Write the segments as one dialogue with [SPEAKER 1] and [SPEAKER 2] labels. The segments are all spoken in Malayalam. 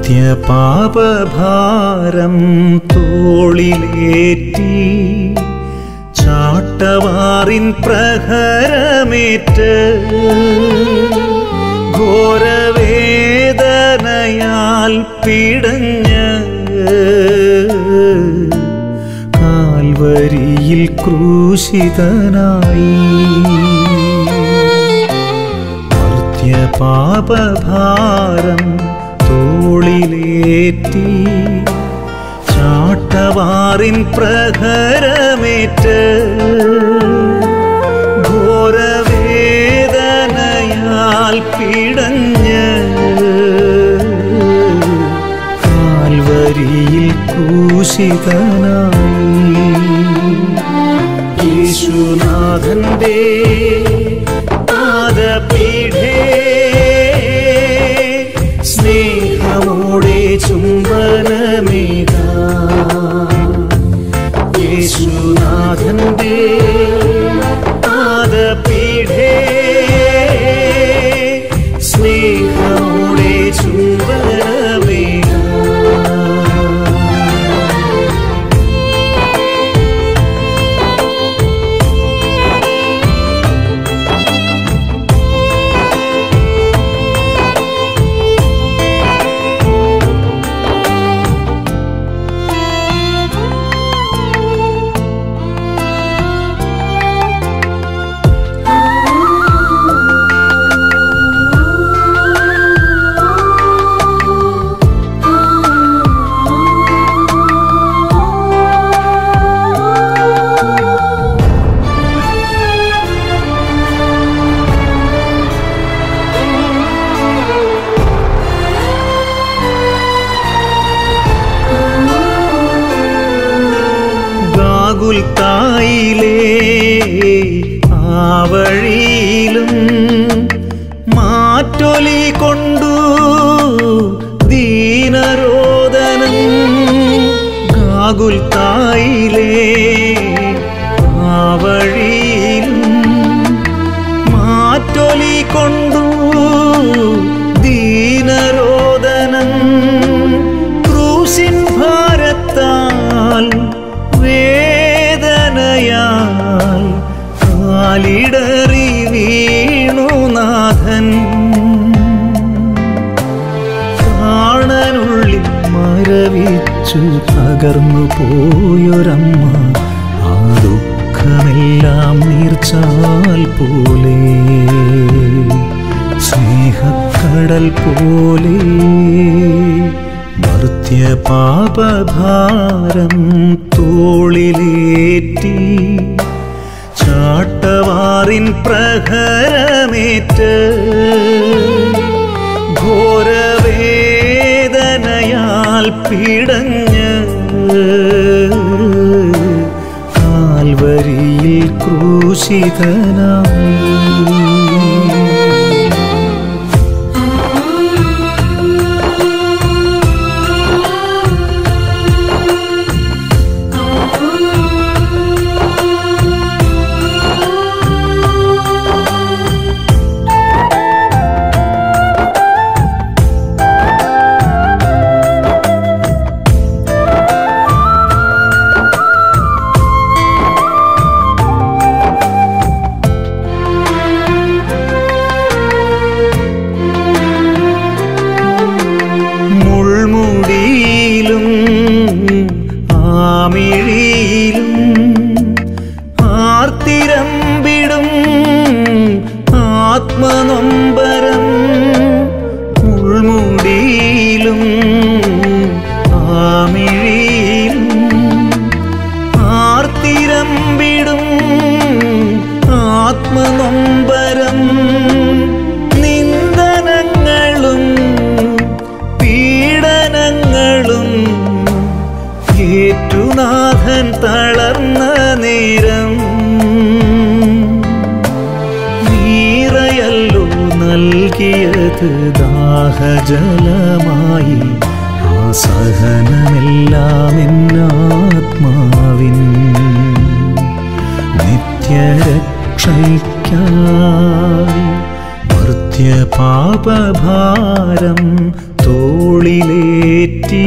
[SPEAKER 1] മർത്യപാപഭാരം തോളിലേറ്റി ചാട്ടവാറിൻ പ്രഹരമേറ്റ് ഘോരവേദനയാൽ പിടഞ്ഞ് കാൽവരിയിൽ ക്രൂശിതനായി മർത്യപാപഭാരം തോളിലേറ്റി ചാട്ടവാറിൻ പ്രഹരമേറ്റ് ഘോരവേദനയാൽ പിടഞ്ഞ് കാൽവരിയിൽ ക്രൂശിതനായി യേശുനാഥന്റെ പാദപീഠേ സ്നേഹമോടെ ചുംബനമേക യേശുനാഥന്റെ പാദപീഠേ സ്നേഹമോടെ ചുംബനമേക ഗാഗുൽത്തായിലേ ആ വഴിയിലും മാറ്റൊലി കൊണ്ടു ദീനരോദനം ഗാഗുൽത്തായിലേ ആ വഴിയിലും മാറ്റൊലി കൊണ്ടു ദീനരോദനം ക്രൂശിൻ ഭാരത്താൽ വേദനയാൽ കാലിടറി വീണുനാഥൻ കാണനുള്ളിൽ മരവിച്ചു തകർന്നു പോയൊരമ്മ ആ ദുഃഖമെല്ലാം നീർച്ചാൽ പോലെ സ്നേഹക്കടൽ പോലെ മർത്യപാപഭാരം തോളിലേറ്റി ചാട്ടവാറിൻ പ്രഹരമേറ്റ് ഘോരവേദനയാൽ പിടഞ്ഞ് കാൽവരിയിൽ ക്രൂശിതനായി മുൾമുടിയിലും ആമിഴിയിലും ആർത്തിരമ്പിടും ആത്മനൊമ്പരം മുൾമുടിയിലും ആമിഴിയിലും ആർത്തിരമ്പിടും ആത്മനൊമ്പരം നിന്ദനങ്ങളും പീഡനങ്ങളും ഏറ്റുനാഥൻ തളർന്ന നേരം നീറയല്ലോ നൽകിയത് ദാഹജലമായി ആ സഹനമെല്ലാം എന്നാത്മാവിൻ നിത്യരക്ഷയ്ക്കായി മർത്യപാപഭാരം തോളിലേറ്റി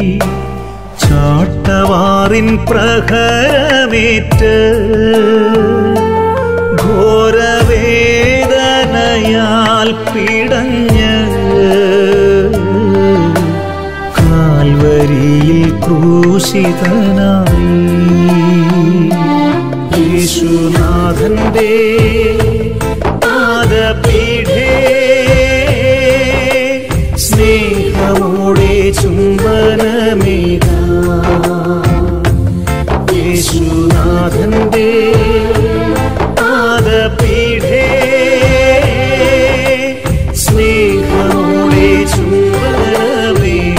[SPEAKER 1] ചാട്ടവാറിൻ പ്രഹരമേറ്റ് ഘോരവേദനയാൽ പിടഞ്ഞ് കാൽവരിയിൽ ക്രൂശിതനായി യേശുനാഥന്റെ പാദപീഠേ സ്നേഹമോടെ ചുംബനമേക യേശുനാഥന്റെ പാദപീഠേ സ്നേഹമോടെ ചുംബനമേക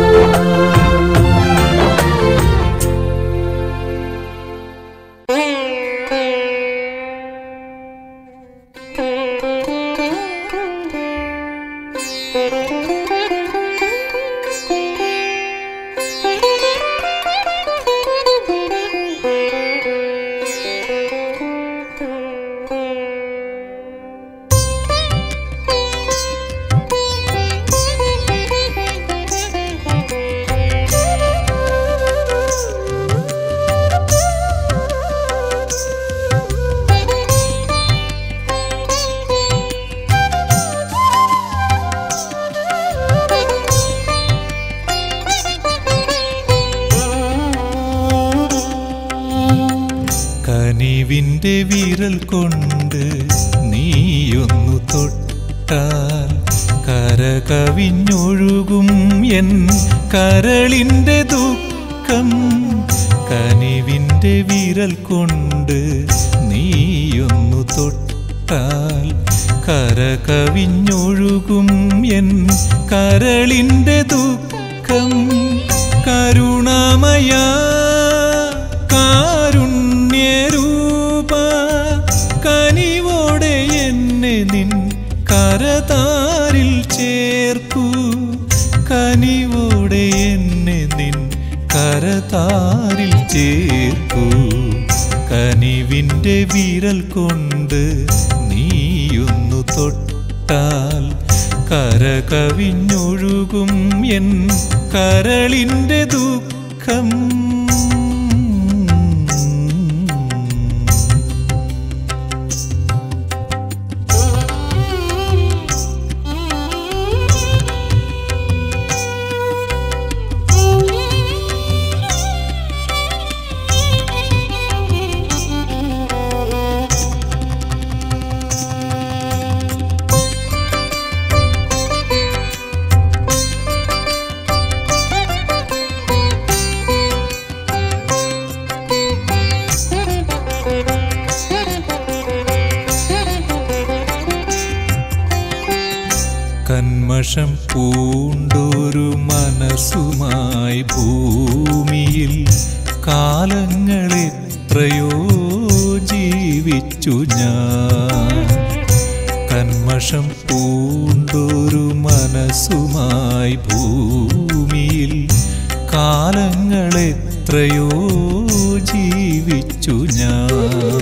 [SPEAKER 2] കനിവിൻ്റെ വിരൽ കൊണ്ട് നീയൊന്നു തൊട്ടാൽ കരകവിഞ്ഞൊഴുകും എൻ കരളിൻ്റെ ദുഃഖം കനിവിൻ്റെ വിരൽ കൊണ്ട് നീയൊന്നു തൊട്ടാൽ കരകവിഞ്ഞൊഴുകും എൻ കരളിൻ്റെ ദുഃഖം കരുണാമയ കാരുണ്യരൂപ കനിവോടെ എന്നെ നിൻ കരതാരിൽ ചേർക്കൂ കനിവോടെ എന്നെ നിൻ കരതാരിൽ ചേർക്കൂ കനിവിൻ്റെ വിരൽ കൊണ്ട് നീയൊന്നു തൊട്ടാൽ കരകവിഞ്ഞൊഴുകും എൻ കരളിൻ്റെ ദുഃഖം കന്മഷം പൂണ്ടൊരു മനസ്സുമായി ഭൂമിയിൽ കാലങ്ങളെത്രയോ ജീവിച്ചു ഞാൻ കന്മഷം പൂണ്ടൊരു മനസ്സുമായി ഭൂമിയിൽ കാലങ്ങളെത്രയോ ജീവിച്ചു ഞാൻ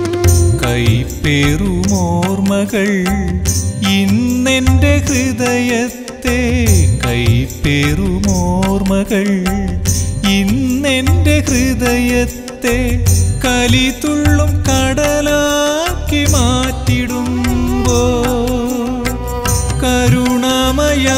[SPEAKER 2] കൈപ്പേറുമോർമ്മകൾ ഇന്നെൻ്റെ ഹൃദയത്തെ കൈപ്പേറുമോർമ്മകൾ ഇന്നെൻ്റെ ഹൃദയത്തെ കലിതുള്ളും കടലാക്കി മാറ്റിടുമ്പോ കരുണാമയ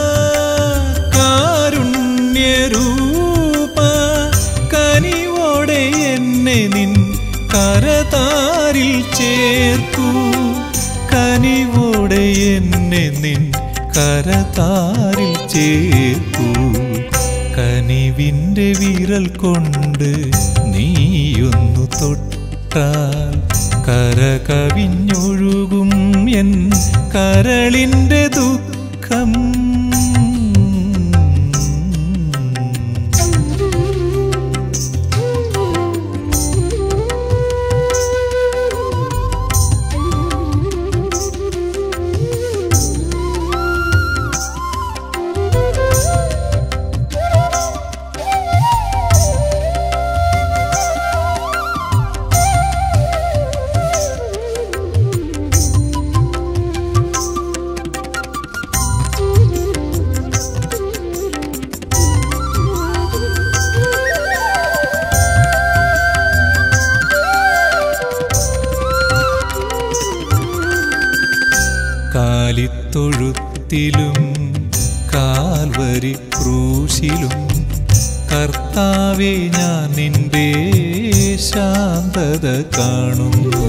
[SPEAKER 2] കാരുണ്യരൂപ കനിവോടെ എന്നെ നിൻ കരതാരിൽ ചേർക്കൂ കനിവോടെ എന്നെ നിൻ കരതാരിൽ ചേർക്കൂ കനിവിൻ്റെ വിരൽ കൊണ്ട് നീയൊന്നു തൊട്ടാൽ കരകവിഞ്ഞൊഴുകും എൻ കരളിൻ്റെ ദുഃഖം
[SPEAKER 3] Thank you.
[SPEAKER 2] കാലിത്തൊഴുത്തിലും കാൽവരി ക്രൂശിലും കർത്താവെ ഞാൻ നിന്റെ ശാന്തത കാണുന്നു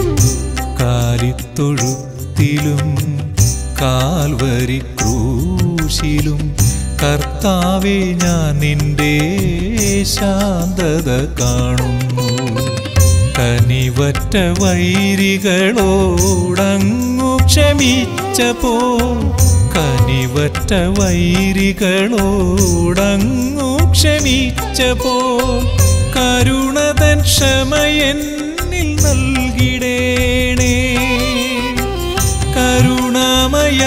[SPEAKER 2] കാലിത്തൊഴുത്തിലും കാൽവരി ക്രൂശിലും കർത്താവെ ഞാൻ നിന്റെ ശാന്തത കാണുന്നു കനിവറ്റ വൈരികളോടങ്ങു ക്ഷമിച്ചപ്പോ കനിവറ്റ വൈരികളോടങ്ങു ക്ഷമിച്ചപ്പോ കരുണതൻ ക്ഷമയെന്നിൽ നൽകിടേണേ കരുണാമയ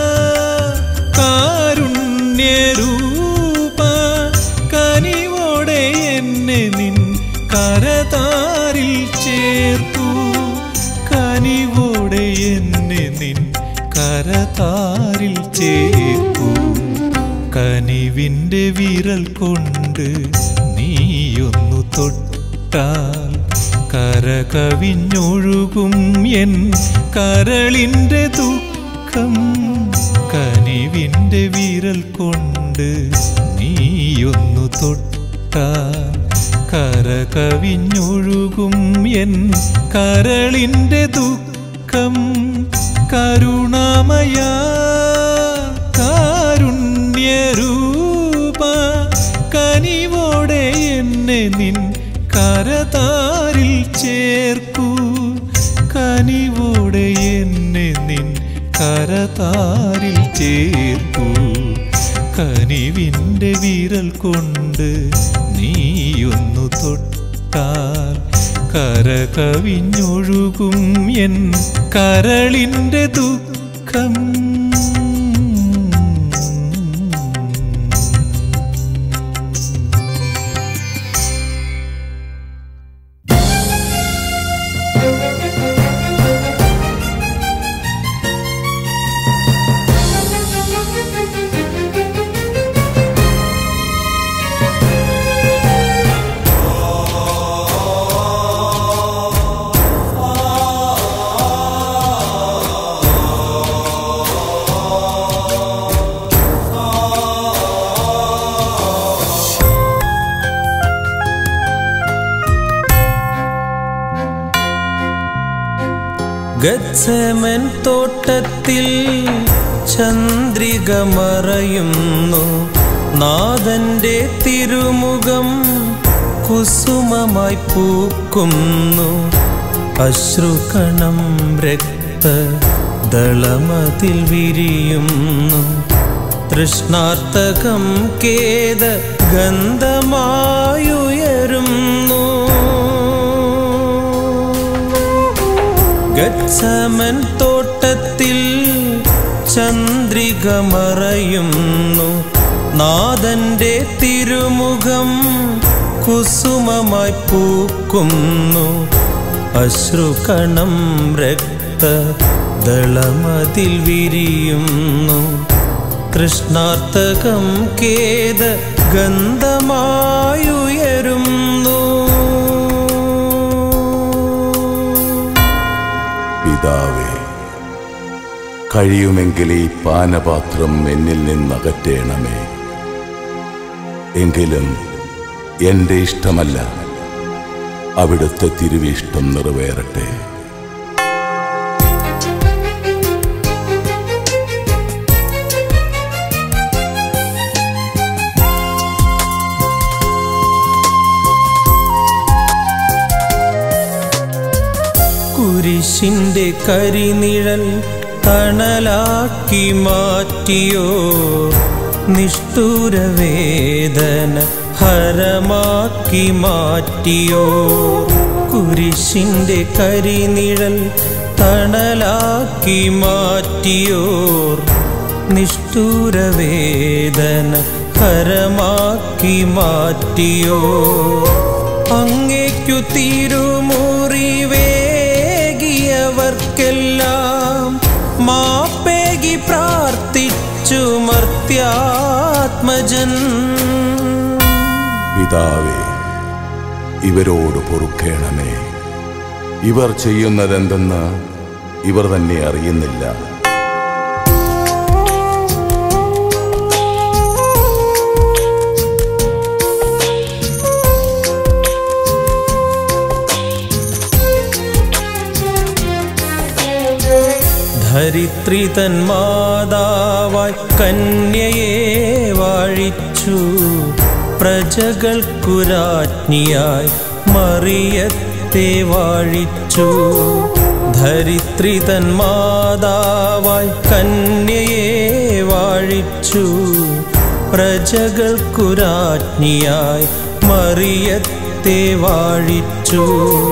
[SPEAKER 2] കാരുണ്യരൂപ കനിവോടെ എന്നെ നിൻ കരതാരിൽ ചേർത്തു കനിവോടെ എന്നെ നിൻ കരതാരിൽ ചേർക്കൂ കനിവിൻ്റെ വിരൽ കൊണ്ട് നീയൊന്നു തൊട്ടാൽ കരകവിഞ്ഞൊഴുകും എൻ കരളിൻ്റെ ദുഃഖം കനിവിൻ്റെ വിരൽ കൊണ്ട് നീയൊന്നു തൊട്ടാൽ കരകവിഞ്ഞൊഴുകും എൻ കരളിൻ്റെ ദുഃഖം കരുണാമയ കാരുണ്യരൂപ കനിവോടെ എന്നെ നിൻ കരതാരിൽ ചേർക്കൂ കനിവോടെ എന്നെ നിൻ കരതാരിൽ ചേർക്കൂ കനിവിൻ്റെ വിരൽ കൊണ്ട് നീയൊന്നു തൊട്ടാൽ കരകവിഞ്ഞൊഴുകും എൻ കരളിൻ്റെ ദുഃഖം
[SPEAKER 3] ഗച്ഛമൻ തോട്ടത്തിൽ ചന്ദ്രിക മറയുന്നു നാഥന്റെ തിരുമുഖം കുസുമമായി പൂക്കുന്നു അശ്രുകണം രക്ത ദളമതിൽ വിരിയുന്നു തൃഷ്ണാർത്ഥകം കേത ഗന്ധമായുയരുന്നു ഗച്ഛമൻ തോട്ടത്തിൽ ചന്ദ്രിക മറയുന്നു നാഥന്റെ തിരുമുഖം കുസുമമായി പൂക്കുന്നു അശ്രുകണം രക്ത ദളമതിൽ വിരിയുന്നു തൃഷ്ണാർത്ഥകം കേത ഗന്ധമായുയരുന്നു
[SPEAKER 4] പിതാവേ കഴിയുമെങ്കിൽ ഈ പാനപാത്രം എന്നിൽ നിന്നകറ്റേണമേ എങ്കിലും എൻ്റെ ഇഷ്ടമല്ല അവിടുത്തെ തിരുവിഷ്ടം നിറവേറട്ടെ
[SPEAKER 3] കുരിശിന്റെ കരിനിഴൽ തണലാക്കി മാറ്റിയോ നിഷ്ഠൂരവേദന ഹരമാക്കി മാറ്റിയോ കുരിശിന്റെ കരിനിഴൽ തണലാക്കി മാറ്റിയോർ നിഷ്ഠൂരവേദന ഹരമാക്കി മാറ്റിയോ അങ്ങേക്കു തിരുമുറിവേകിയവർക്കെല്ലാം മാപ്പേകി പ്രാർത്ഥിച്ചു മർത്യാത്മജൻ
[SPEAKER 4] പിതാവേ ഇവരോട് പൊറുക്കേണമേ ഇവർ ചെയ്യുന്നതെന്തെന്ന് ഇവർ തന്നെ അറിയുന്നില്ല
[SPEAKER 3] ധരിത്രി തൻ മാതാവായി കന്യയെ വാഴിച്ചു പ്രജകൾക്കുരാജ്ഞിയായി മറിയത്തെ വാഴിച്ചു ധരിത്രി തൻ മാതാവായി കന്യയെ വാഴിച്ചു പ്രജകൾക്കുരാജ്ഞിയായി മറിയത്തെ വാഴിച്ചു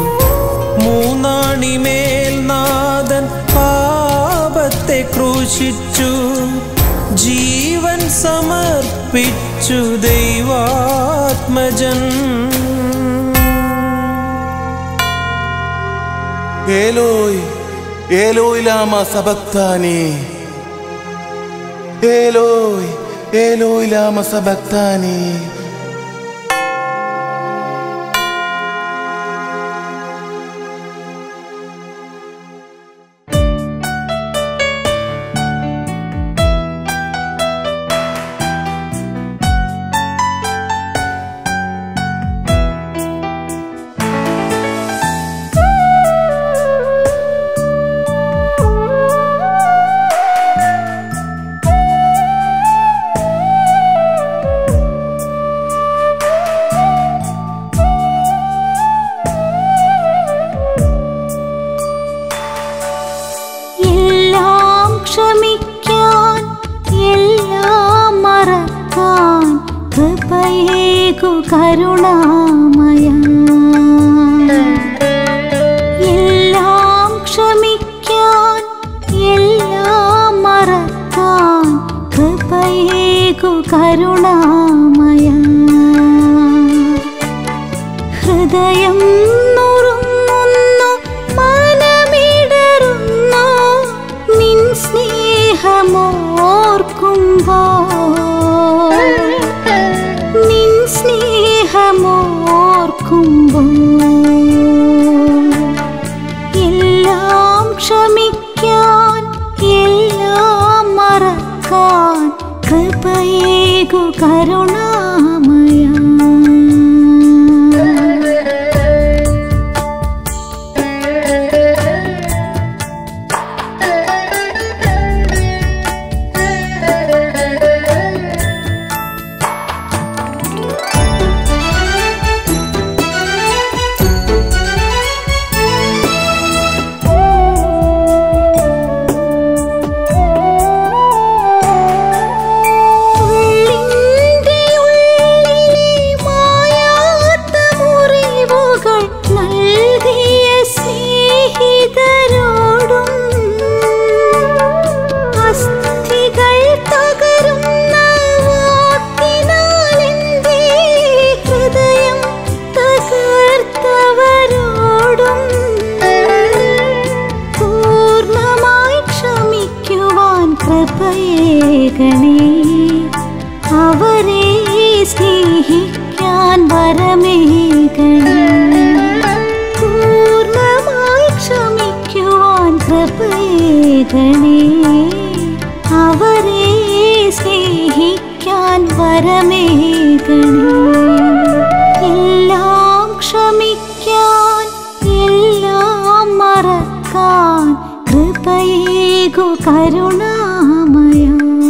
[SPEAKER 3] മൂന്നാണിമേൽ നാഥൻ പാപത്തെ ക്രൂശിച്ചു ജീവൻ സമർപ്പിച്ചു ദൈവാത്മജൻ
[SPEAKER 5] ഏലോയ് ഏലോയ് ലാമ സബക്താനി ഏലോയ് ഏലോയ് ലാമ സബക്താനി
[SPEAKER 6] എല്ലാം ക്ഷമിക്കാൻ എല്ലാം മറക്കാൻ കൃപയേകു കരുണാമയ എല്ലാം ക്ഷമിക്കാൻ എല്ലാം മറക്കാൻ കൃപയേകു കരുണാമയ ഹൃദയം നുറുങ്ങുന്നു മനമിടറുന്നു നിൻ സ്നേഹമോർക്കുമ്പോൾ നിൻ സ്നേഹമോർക്കുമ്പോൾ എല്ലാം ക്ഷമിക്കാൻ എല്ലാം മറക്കാൻ കൃപയേകു കരുണാമയ ഉള്ളിൻ്റെ ഉള്ളിലെ മായാത്ത മുറിവുകൾ നൽകിയ സ്നേഹിതരോടും അസ്ഥികൾ തകരുന്ന വാക്കിനാൽ എൻ്റെ ഹൃദയം തകർത്തവരോടും പൂർണ്ണമായി ക്ഷമിക്കുവാൻ കൃപയേകണേ അവരെ സ്നേഹിക്കാൻ വരമേകണേ പൂർണ്ണമായി ക്ഷമിക്കുവാൻ കൃപയേകണേ അവരെ സ്നേഹിക്കാൻ വരമേകണേ എല്ലാം ക്ഷമിക്കാൻ എല്ലാം മറക്കാൻ കൃപയേകു കരുണാമയ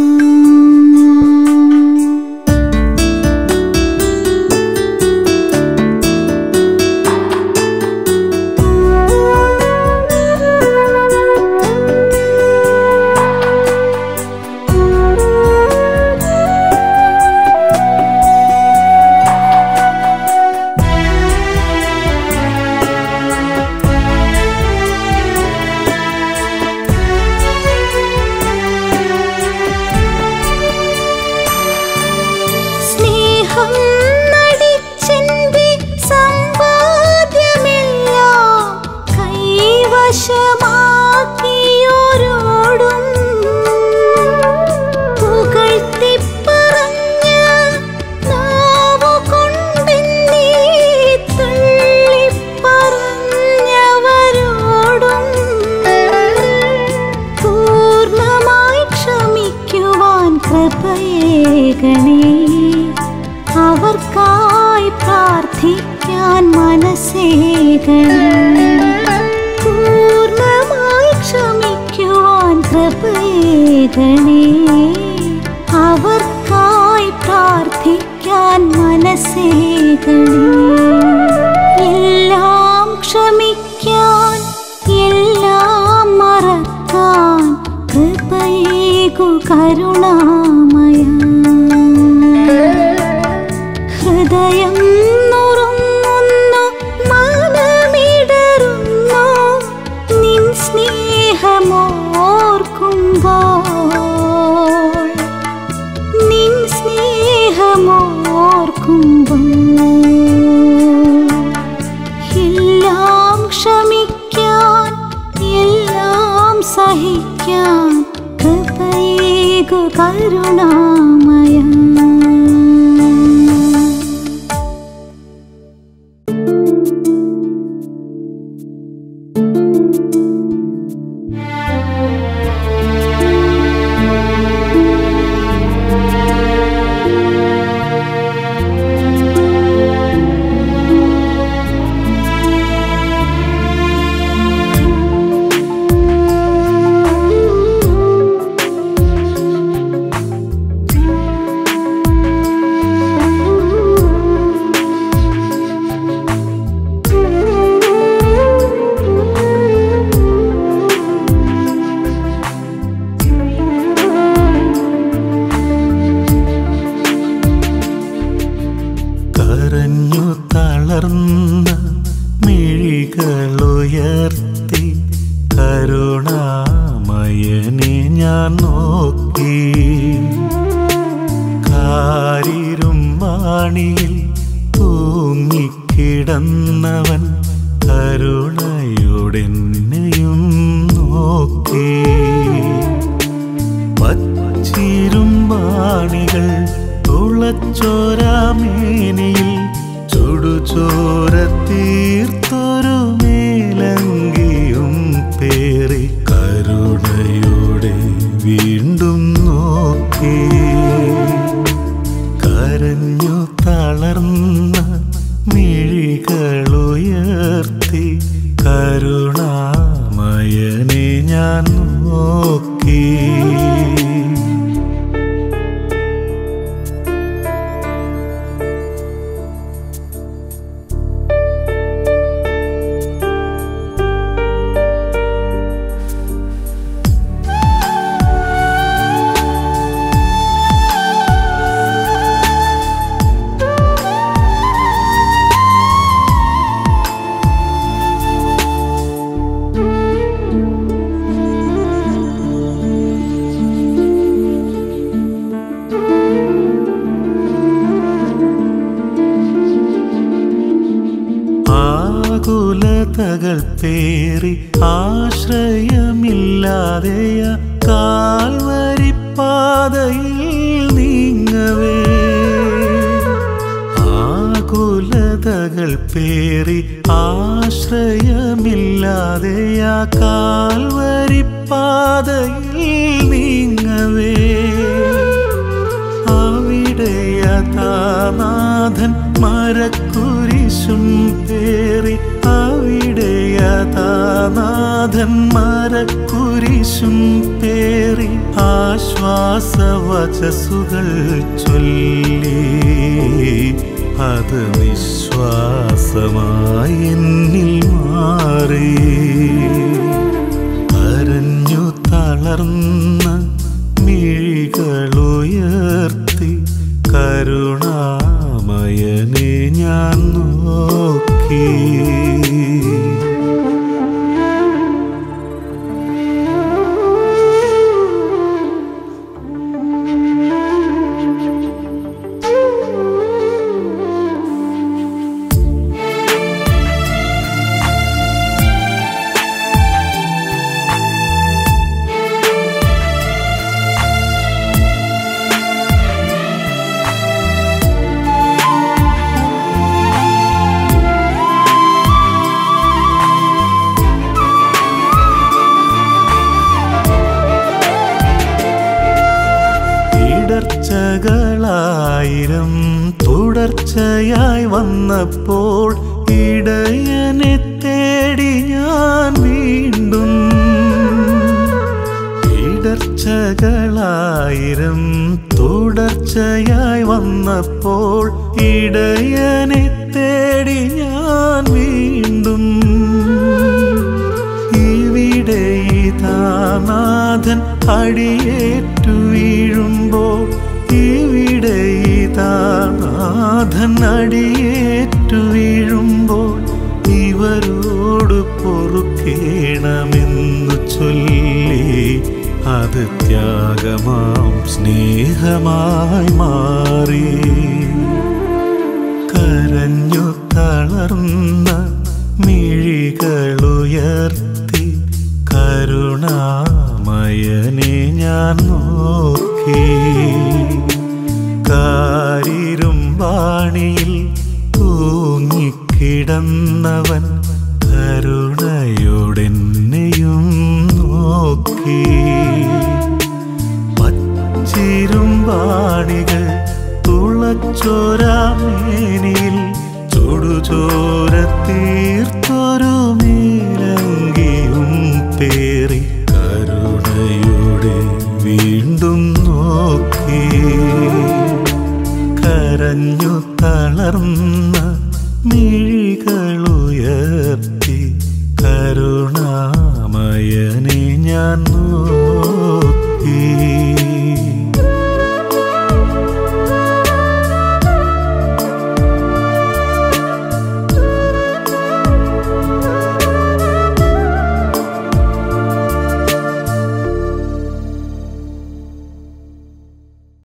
[SPEAKER 6] സ്നേഹം നടിച്ചെന്റെ സമ്പാദ്യമെല്ലാം കൈവശമാക്കിയോരോടും പുകഴ്ത്തിപ്പറഞ്ഞ നാവുകൊണ്ടെന്നെ തള്ളിപ്പറഞ്ഞവരോടും പൂർണ്ണമായി ക്ഷമിക്കുവാൻ കൃപയേകണേ അവർക്കായി പ്രാർത്ഥിക്കാൻ മനസ്സേകണേ പൂർണ്ണമായി ക്ഷമിക്കുവാൻ കൃപയേകണേ അവർക്കായി പ്രാർത്ഥിക്കാൻ മനസ്സേകണേ എല്ലാം ക്ഷമിക്കാൻ എല്ലാം മറക്കാൻ കൃപയേകു കരുണാമയ ഹൃദയം നുറുങ്ങുന്നു മനമിടറുന്നു നിൻ സ്നേഹമോർക്കുമ്പോൾ നിൻ സ്നേഹമോർക്കുമ്പോൾ എല്ലാം ക്ഷമിക്കാൻ എല്ലാം സഹിക്കാൻ കൃപയേകു കരുണാമയ
[SPEAKER 2] കരഞ്ഞു തളർന്ന മിഴികളുയർത്തി കരുണാമയനെ ഞാൻ നോക്കി കാരിരും മാണിയിൽ തൂങ്ങിക്കിടന്നവൻ കരുണയോടെന്നെയും നോക്കി പച്ചിരുമ്പാണികൾ തുളച്ചോരാമേനിയിൽ ചുടുചോര തീർത്തൊരു മേലങ്കിയും പേറി കരുണയോടെ വീണ്ടും നോക്കി കരഞ്ഞു തളർന്ന മിഴികളുയർത്തി കരുണാമയനെ ഞാൻ നോക്കി ആകുലതകൾ പേറി ആശ്രയമില്ലാതെയ കാൽവരിപ്പാതയിൽ നീങ്ങവേ ആകുലതകൾ പേറി ആശ്രയമില്ലാതെയ കാൽവരിപ്പാതയിൽ നീങ്ങവേ അവിടെയതാനാഥൻ മരക്കുരിശും പേറി അവിടെയതാനാഥൻ മരക്കുരിശും പേറി ആശ്വാസവചസുകൾ ചൊല്ലി അത് വിശ്വാസമായി എന്നിൽ മാറി കരഞ്ഞു തളർന്ന മിഴികളുയർത്തി കരുണാമയനെ ഞാൻ നോക്കി ഇടർച്ചകളായിരം തുടർച്ചയായി വന്നപ്പോൾ ഇടയനെ തേടി ഞാൻ വീണ്ടും ഇട ഇടർച്ചകളായിരം തുടർച്ചയായി വന്നപ്പോൾ ഇടയനെ തേടി ഞാൻ വീണ്ടും ഇവിടെ ഇതാനാഥൻ അടിയേറ്റു വീഴുമ്പോൾ ഇവിടെ ഇതാനാഥൻ അടിയേറ്റു വീഴുമ്പോൾ ഇവരോട് പൊറുക്കേണമെന്നു ചൊല്ലി അത് ത്യാഗമാം സ്നേഹമായി മാറി കരഞ്ഞു തളർന്ന മിഴികളുയർത്തി കരുണാമയനെ ഞാൻ നോക്കി കാരിരുമ്പാണിയിൽ തൂങ്ങിക്കിടന്നവൻ കരുണയോടെന്നെയും നോക്കി പച്ചിരുമ്പാണികൾ തുളച്ചോരാമേനിയിൽ ചുടുചോര തീർത്തൊരു നീലങ്കിയും പേറി കരുണയോടെ വീണ്ടും നോക്കി കരഞ്ഞു തളർന്ന മിഴികളുയർത്തി കരുണാമയനെ ഞാൻ